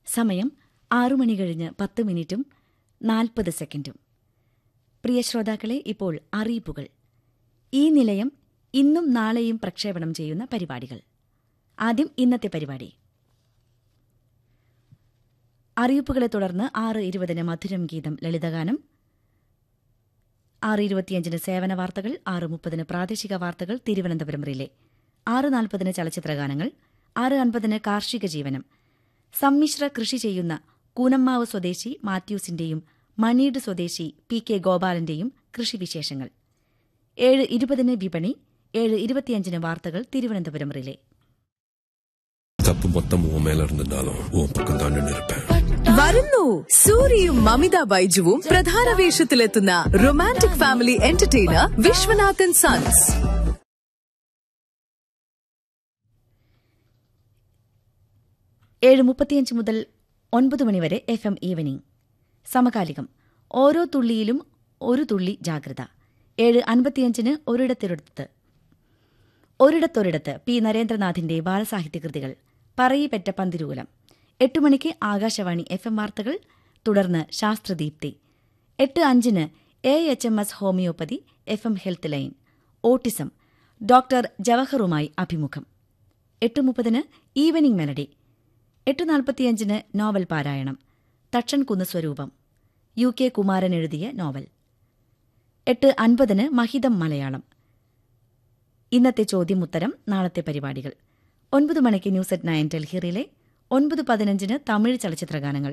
സമയം ആറു മണി കഴിഞ്ഞ് പത്ത് മിനിറ്റും നാൽപ്പത് സെക്കൻഡും പ്രിയ ശ്രോതാക്കളെ ഇപ്പോൾ അറിയിപ്പുകൾ ഈ നിലയം ഇന്നും നാളെയും പ്രക്ഷേപണം ചെയ്യുന്ന പരിപാടികൾ ആദ്യം ഇന്നത്തെ പരിപാടി അറിയിപ്പുകളെ തുടർന്ന് ആറ് ഇരുപതിന് മധുരം ഗീതം ലളിതഗാനം ആറ് ഇരുപത്തിയഞ്ചിന് സേവന വാർത്തകൾ ആറ് മുപ്പതിന് പ്രാദേശിക വാർത്തകൾ തിരുവനന്തപുരം റിലേ ആറ് നാൽപ്പതിന് ചലച്ചിത്രഗാനങ്ങൾ ആറ് അൻപതിന് കാർഷിക ജീവനം സമ്മിശ്ര കൃഷി ചെയ്യുന്ന കൂനമ്മാവ് സ്വദേശി മാത്യൂസിന്റെയും മണീട് സ്വദേശി പി കെ ഗോപാലന്റെയും കൃഷിവിശേഷങ്ങൾ ഏഴ് ഇരുപതിന് വിപണി ഏഴ് ഇരുപത്തിയഞ്ചിന് വാർത്തകൾ തിരുവനന്തപുരം റിലേ தப்பு மொத்தம் உன் மேல இருந்திருந்தாலும் உன் பக்கம் தான் நின்று இருப்பேன் വരുന്നു സൂര്യയും മമിത ബൈജുവും പ്രധാന വേഷത്തിലെത്തുന്ന romantic family entertainer Viswanathan sons ഏഴ് മുപ്പത്തിയഞ്ച് മുതൽ ഒൻപത് മണിവരെ എഫ് എം ഈവനിംഗ് സമകാലികം ഓരോ തുള്ളിയിലും ഒരു തുള്ളി ജാഗ്രത ഏഴ് അൻപത്തിയഞ്ചിന് ഒരിടത്തൊരിടത്ത് ഒരിടത്തൊരിടത്ത് പി നരേന്ദ്രനാഥിന്റെ ബാലസാഹിത്യകൃതികൾ പറയിപ്പറ്റ പന്തിരൂലം എട്ട് മണിക്ക് ആകാശവാണി എഫ് എം വാർത്തകൾ തുടർന്ന് ശാസ്ത്രദീപ്തി എട്ട് അഞ്ചിന് A H M S homeopathy F M health line autism doctor ജവഹറുമായി അഭിമുഖം എട്ട് മുപ്പതിന് ഈവനിംഗ് മെലഡി എട്ട് നാൽപ്പത്തിയഞ്ചിന് നോവൽ പാരായണം തക്ഷൻ കുന്ന് സ്വരൂപം യു കെ കുമാരൻ എഴുതിയ നോവൽ എട്ട് അൻപതിന് മഹിതം മലയാളം ഇന്നത്തെ ചോദ്യം ഉത്തരം നാളത്തെ പരിപാടികൾ ഒൻപത് മണിക്ക് ന്യൂസ് അറ്റ് നയൻ ഡൽഹിറിലെ ഒൻപത് പതിനഞ്ചിന് തമിഴ് ചലച്ചിത്രഗാനങ്ങൾ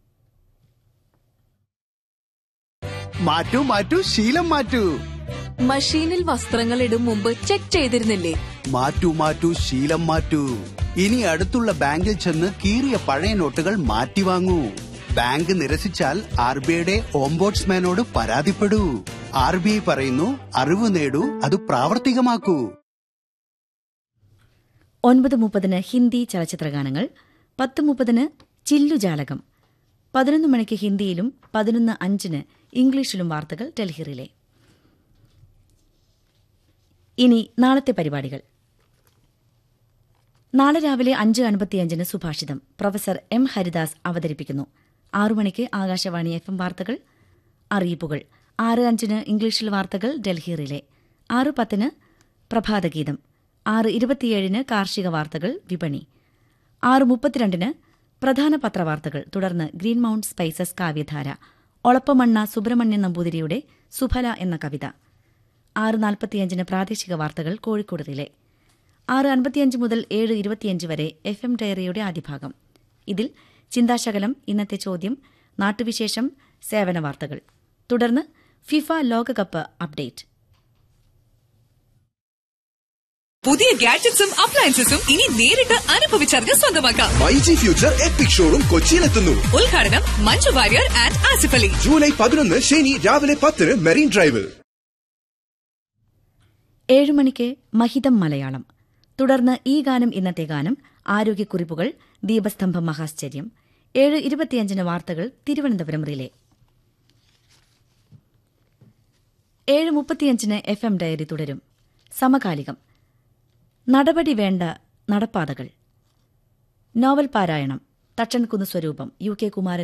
മാറ്റൂ മാറ്റൂ ശീലം മാറ്റൂ മഷീനിൽ വസ്ത്രങ്ങൾ ഇടും മുമ്പ് ചെക്ക് ചെയ്തിരുന്നില്ലേ മാറ്റൂ മാറ്റൂ ശീലം മാറ്റൂ ഇനി അടുത്തുള്ള ബാങ്കിൽ ചെന്ന് കീറിയ പഴയ നോട്ടുകൾ മാറ്റി വാങ്ങൂ ബാങ്ക് നിരസിച്ചാൽ ആർ ബി ഐയുടെ ഓംബോട്സ്മാനോട് പരാതിപ്പെടൂ ആർ ബി ഐ പറയുന്നു അറിവ് നേടൂ അത് പ്രാവർത്തികമാക്കൂ ഒൻപത് മുപ്പതിന് ഹിന്ദി ചലച്ചിത്രഗാനങ്ങൾ പത്ത് മുപ്പതിന് ചില്ലുജാലകം പതിനൊന്ന് മണിക്ക് ഹിന്ദിയിലും പതിനൊന്ന് അഞ്ചിന് ഇംഗ്ലീഷിലും വാർത്തകൾ ഡൽഹിറിലെ ഇനി നാളത്തെ പരിപാടികൾ നാളെ രാവിലെ അഞ്ച് അൻപത്തിയഞ്ചിന് സുഭാഷിതം പ്രൊഫസർ എം ഹരിദാസ് അവതരിപ്പിക്കുന്നു ആറു മണിക്ക് ആകാശവാണി എഫ് എം വാർത്തകൾ അറിയിപ്പുകൾ ആറ് അഞ്ചിന് ഇംഗ്ലീഷിൽ വാർത്തകൾ ഡൽഹി റിലേ ആറ് പത്തിന് പ്രഭാതഗീതം ആറ് ഇരുപത്തിയേഴിന് കാർഷിക വാർത്തകൾ വിപണി ആറ് മുപ്പത്തിരണ്ടിന് പ്രധാന പത്രവാർത്തകൾ തുടർന്ന് ഗ്രീൻ മൗണ്ട് സ്പൈസസ് കാവ്യധാര ഒളപ്പമണ്ണ സുബ്രഹ്മണ്യൻ നമ്പൂതിരിയുടെ സുഫല എന്ന കവിത ആറ് നാൽപ്പത്തിയഞ്ചിന് പ്രാദേശിക വാർത്തകൾ കോഴിക്കോട് റിലേ ആറ് അൻപത്തിയഞ്ച് മുതൽ ഏഴ് ഇരുപത്തിയഞ്ച് വരെ എഫ് എം ഡയറിയുടെ ആദ്യഭാഗം ഇതിൽ ചിന്താശകലം ഇന്നത്തെ ചോദ്യം നാട്ടുവിശേഷം സേവന വാർത്തകൾ തുടർന്ന് ഫിഫ ലോകകപ്പ് അപ്ഡേറ്റ് പുതിയ ഗാഡ്ജറ്റ്സും അപ്ലയൻസസും ഇനി നേരിട്ട് അനുഭവിച്ചറിഞ്ഞ് സ്വന്തമാക്കാം my G future epic showroom കൊച്ചിയിലെത്തുന്നു ഉദ്ഘാടനം മഞ്ജു വാര്യർ ആൻഡ് ആസിഫ് അലി ജൂലൈ പതിനൊന്ന് ശനി രാവിലെ പത്തിന് മെറീൻ ഡ്രൈവിൽ ഏഴ് മണിക്ക് മഹിതം മലയാളം തുടർന്ന് ഈ ഗാനം ഇന്നത്തെ ഗാനം ആരോഗ്യക്കുറിപ്പുകൾ ദീപസ്തംഭം മഹാശ്ചര്യം ഏഴ് ഇരുപത്തിയഞ്ചിന് വാർത്തകൾ തിരുവനന്തപുരം റിലേ ഏഴ് മുപ്പത്തിയഞ്ചിന് എഫ് എം ഡയറി തുടരും സമകാലികം നടപടി വേണ്ട നടപ്പാതകൾ നോവൽ പാരായണം തച്ചൻകുന്ന് സ്വരൂപം യു കെ കുമാരൻ